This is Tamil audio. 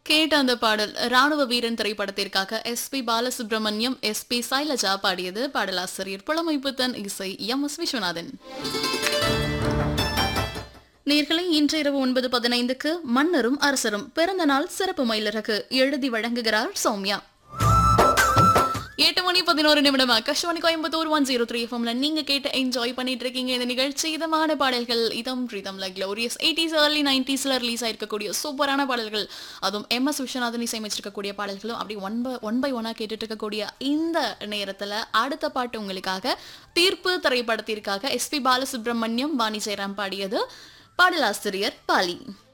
கேட்ட அந்த பாடல் ராணுவ வீரன் திரைப்படத்திற்காக S P Balasubrahmanyam S P Sailaja பாடியது பாடலாசிரியர் புலமைப்புத்தன் இசை எம் எஸ் விஸ்வநாதன் நேர்களை இன்று இரவு ஒன்பது பதினைந்துக்கு மன்னரும் அரசரும் பிறந்த நாள் சிறப்பு மயிலிறகு எழுதி வழங்குகிறார் சௌமியா எட்டு மணி பதினோரு நிமிடம் Akashvani Coimbatore one zero three எஃப்எம்ல நீங்க கேட்டு என்ஜாய் பண்ணிட்டு இருக்கீங்க இந்த நிகழ்ச்சி இதமான பாடல்கள் இதம் பிரீதம்ல க்ளோரியஸ் எயிட்டிஸ் ஏர்லி நைன்டிஸ்ல ரிலீஸ் ஆயிருக்கக்கூடிய சூப்பரான பாடல்கள் அதுவும் எம் எஸ் விஸ்வநாதன் இசையமைச்சிருக்கக்கூடிய பாடல்களும் அப்படி ஒன் பை ஒன் பை ஒன்னா கேட்டுட்டு இருக்கக்கூடிய இந்த நேரத்துல அடுத்த பாட்டு உங்களுக்காக தீர்ப்பு திரைப்படத்திற்காக எஸ் பி பாலசுப்ரமணியம் வாணி ஜெயராம் பாடியது பாடலாசிரியர் பாலி